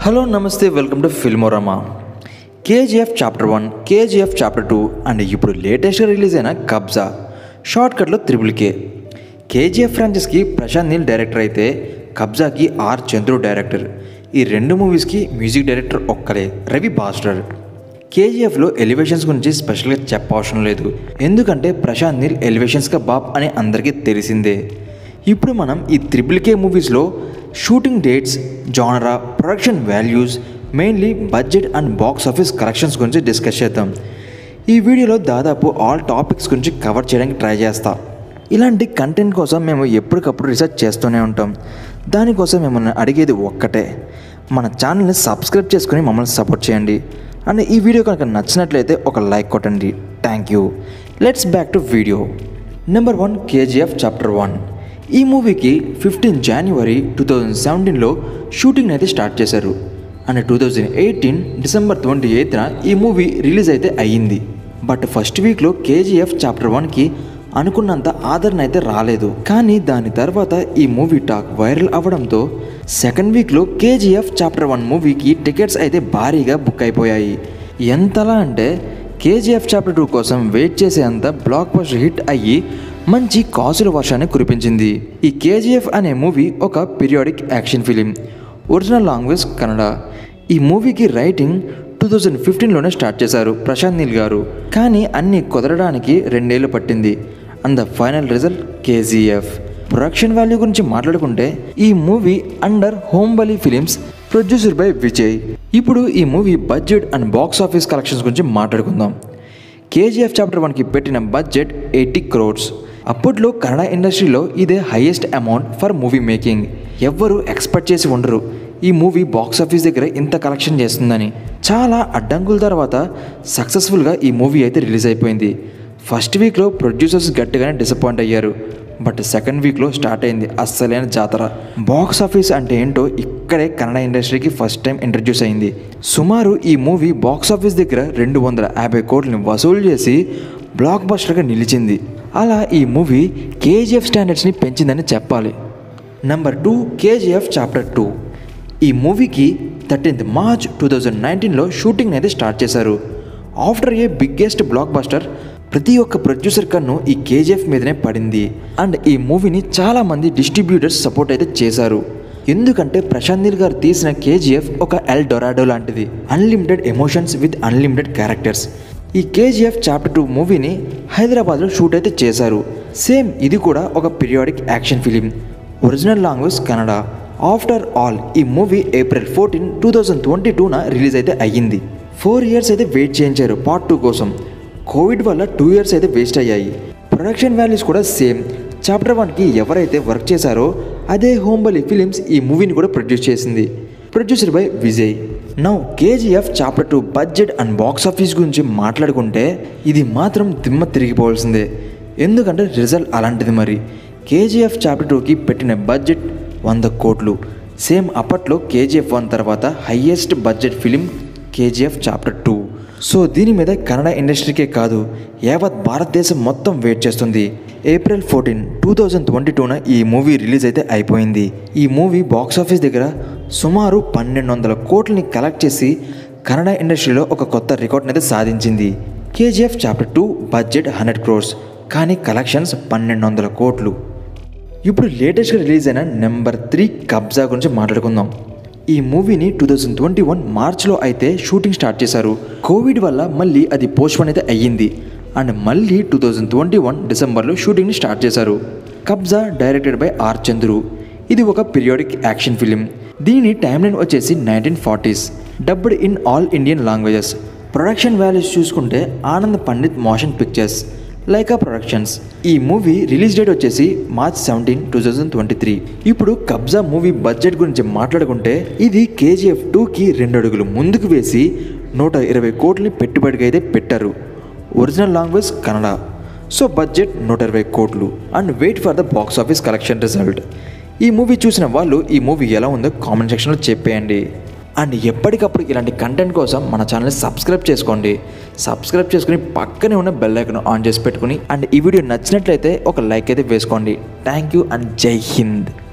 hello నమస్తే welcome to Filmorama KGF chapter one KGF chapter two and ఇప్పుడు లేటెస్ట్గా release అయిన కబ్జా షార్ట్ కట్లో త్రిబుల్ కే కేజీఎఫ్ ఫ్రాంచైజ్కి ప్రశాంత్ నీల్ డైరెక్టర్ అయితే కబ్జాకి ఆర్ చంద్రు డైరెక్టర్ ఈ రెండు మూవీస్కి మ్యూజిక్ డైరెక్టర్ ఒక్కలే రవి బాస్టర్ కేజీఎఫ్లో ఎలివేషన్స్ గురించి స్పెషల్గా చెప్పవసరం లేదు ఎందుకంటే ప్రశాంత్ నీల్ ఎలివేషన్స్గా బాబ్ అని అందరికీ తెలిసిందే ఇప్పుడు మనం ఈ త్రిబుల్ కే మూవీస్లో షూటింగ్ డేట్స్ జానరా production values mainly budget and box office collections గురించి డిస్కస్ చేద్దాం ఈ వీడియోలో దాదాపు ఆల్ టాపిక్స్ గురించి కవర్ చేయడానికి ట్రై చేస్తా ఇలాంటి కంటెంట్ కోసం మేము ఎప్పటికప్పుడు రీసెర్చ్ చేస్తూనే ఉంటాం దానికోసం మిమ్మల్ని అడిగేది ఒక్కటే మన ఛానల్ని సబ్స్క్రైబ్ చేసుకుని మమ్మల్ని సపోర్ట్ చేయండి అండ్ ఈ వీడియో కనుక నచ్చినట్లయితే ఒక లైక్ కొట్టండి thank you let's back to video number one KGF chapter one ఈ మూవీకి ఫిఫ్టీన్ జనవరి టూ థౌజండ్ సెవెంటీన్లో షూటింగ్ అయితే స్టార్ట్ చేశారు and two thousand eighteen December twenty ఎయిత్న ఈ మూవీ రిలీజ్ అయితే అయ్యింది బట్ ఫస్ట్ వీక్లో కేజీఎఫ్ చాప్టర్ వన్కి అనుకున్నంత ఆదరణ అయితే రాలేదు కానీ దాని తర్వాత ఈ మూవీ టాక్ వైరల్ అవ్వడంతో సెకండ్ వీక్లో కేజీఎఫ్ చాప్టర్ వన్ మూవీకి టికెట్స్ అయితే భారీగా బుక్ అయిపోయాయి ఎంతలా అంటే కేజీఎఫ్ చాప్టర్ టూ కోసం వెయిట్ చేసేంత బ్లాక్ బస్టర్ హిట్ అయ్యి మంచి కాసుల వర్షాన్ని కురిపించింది ఈ కేజీఎఫ్ అనే మూవీ ఒక periodic action film original language Kannada ఈ మూవీకి రైటింగ్ టూ థౌజండ్ ఫిఫ్టీన్లోనే స్టార్ట్ చేశారు ప్రశాంత్ నీల్ గారు కానీ అన్నీ కుదరడానికి రెండేళ్ళు పట్టింది and the final result KGF production value గురించి మాట్లాడుకుంటే ఈ movie under Hombale Films producer by Vijay ఇప్పుడు ఈ movie budget and box office collections గురించి మాట్లాడుకుందాం కేజీఎఫ్ చాప్టర్ వన్కి పెట్టిన బడ్జెట్ ఎయిటీ క్రోడ్స్ అప్పట్లో కన్నడ ఇండస్ట్రీలో ఇదే highest amount for movie making ఎవ్వరూ ఎక్స్పెక్ట్ చేసి ఉండరు ఈ మూవీ బాక్స్ ఆఫీస్ దగ్గర ఇంత కలెక్షన్ చేస్తుందని చాలా అడ్డంకుల తర్వాత సక్సెస్ఫుల్గా ఈ మూవీ అయితే రిలీజ్ అయిపోయింది ఫస్ట్ వీక్లో ప్రొడ్యూసర్స్ గట్టిగానే డిసప్పాయింట్ అయ్యారు బట్ సెకండ్ వీక్లో స్టార్ట్ అయింది అస్సలైన జాతర బాక్స్ ఆఫీస్ అంటే ఏంటో ఇక్కడే కన్నడ ఇండస్ట్రీకి ఫస్ట్ టైం ఇంట్రడ్యూస్ అయింది సుమారు ఈ మూవీ బాక్స్ ఆఫీస్ దగ్గర రెండు వందల యాభై కోట్లని వసూలు చేసి బ్లాక్ బస్టర్గా నిలిచింది అలా ఈ మూవీ కేజీఎఫ్ స్టాండర్డ్స్ని పెంచిందని చెప్పాలి number two KGF chapter two ఈ మూవీకి థర్టీన్త్ మార్చ్ టూ థౌజండ్ నైన్టీన్లో షూటింగ్ అయితే స్టార్ట్ చేశారు after a biggest blockbuster ప్రతి ఒక్క ప్రొడ్యూసర్ కన్ను ఈ కేజీఎఫ్ మీదనే పడింది అండ్ ఈ మూవీని చాలామంది డిస్ట్రిబ్యూటర్స్ సపోర్ట్ అయితే చేశారు ఎందుకంటే ప్రశాంత్ నీల్ గారు తీసిన కేజీఎఫ్ ఒక ఎల్ డొరాడో లాంటిది unlimited emotions with unlimited characters ఈ కేజీఎఫ్ చాప్టర్ టూ మూవీని హైదరాబాద్లో షూట్ అయితే చేశారు సేమ్ ఇది కూడా ఒక periodic action film original language Kannada after all ఈ movie April fourteen two thousand twenty టూన రిలీజ్ అయితే అయ్యింది ఫోర్ ఇయర్స్ అయితే వెయిట్ చేయించారు పార్ట్ టూ కోసం కోవిడ్ వల్ల టూ ఇయర్స్ అయితే వేస్ట్ అయ్యాయి ప్రొడక్షన్ వాల్యూస్ కూడా సేమ్ చాప్టర్ వన్కి ఎవరైతే వర్క్ చేశారో అదే హోంబలి ఫిలిమ్స్ ఈ మూవీని కూడా ప్రొడ్యూస్ చేసింది producer by Vijay now KGF chapter two budget and box office గురించి మాట్లాడుకుంటే ఇది మాత్రం దిమ్మ తిరిగిపోవాల్సిందే ఎందుకంటే రిజల్ట్ అలాంటిది మరి కేజీఎఫ్ చాప్టర్ టూకి పెట్టిన బడ్జెట్ వంద కోట్లు సేమ్ అప్పట్లో కేజీఎఫ్ వన్ తర్వాత highest budget film KGF chapter two so దీని మీద కన్నడ ఇండస్ట్రీకే కాదు యావత్ భారతదేశం మొత్తం వెయిట్ చేస్తుంది April fourteen two thousand twenty టూన ఈ మూవీ రిలీజ్ అయితే అయిపోయింది ఈ మూవీ బాక్స్ ఆఫీస్ దగ్గర సుమారు పన్నెండు వందల కోట్లని కలెక్ట్ చేసి కన్నడ ఇండస్ట్రీలో ఒక కొత్త రికార్డ్ని అయితే సాధించింది KGF chapter two budget hundred crores కానీ కలెక్షన్స్ పన్నెండు వందల కోట్లు ఇప్పుడు లేటెస్ట్గా రిలీజ్ అయిన నెంబర్ త్రీ కబ్జా గురించి మాట్లాడుకుందాం ఈ మూవీని టూ థౌజండ్ ట్వంటీ వన్ మార్చ్లో అయితే షూటింగ్ స్టార్ట్ చేశారు కోవిడ్ వల్ల మళ్ళీ అది పోస్ట్పోన్ అయితే అయ్యింది అండ్ మళ్ళీ టూ థౌజండ్ ట్వంటీ వన్ డిసెంబర్లో షూటింగ్ని స్టార్ట్ చేశారు కబ్జా డైరెక్టెడ్ బై ఆర్ చంద్రు ఇది ఒక పీరియాడిక్ యాక్షన్ ఫిలిం దీని టైం లైన్ వచ్చేసి nineteen forties dubbed in all Indian languages production values చూసుకుంటే Anand Pandit motion pictures Lyca productions ఈ మూవీ రిలీజ్ డేట్ వచ్చేసి March seventeen two thousand twenty three ఇప్పుడు కబ్జా మూవీ బడ్జెట్ గురించి మాట్లాడుకుంటే ఇది కేజీఎఫ్ టూకి రెండు అడుగులు ముందుకు వేసి నూట ఇరవై కోట్లని పెట్టుబడికి అయితే పెట్టారు original language Kannada so budget నూట ఇరవై కోట్లు and wait for the box office collection result ఈ మూవీ చూసిన వాళ్ళు ఈ మూవీ ఎలా ఉందో కామెంట్ సెక్షన్లో చెప్పేయండి అండ్ ఎప్పటికప్పుడు ఇలాంటి కంటెంట్ కోసం మన ఛానల్ని సబ్స్క్రైబ్ చేసుకోండి సబ్స్క్రైబ్ చేసుకుని పక్కనే ఉన్న బెల్ ఐకన్ ఆన్ చేసి పెట్టుకుని అండ్ ఈ వీడియో నచ్చినట్లయితే ఒక లైక్ అయితే వేసుకోండి థ్యాంక్ యూ అండ్ జై హింద్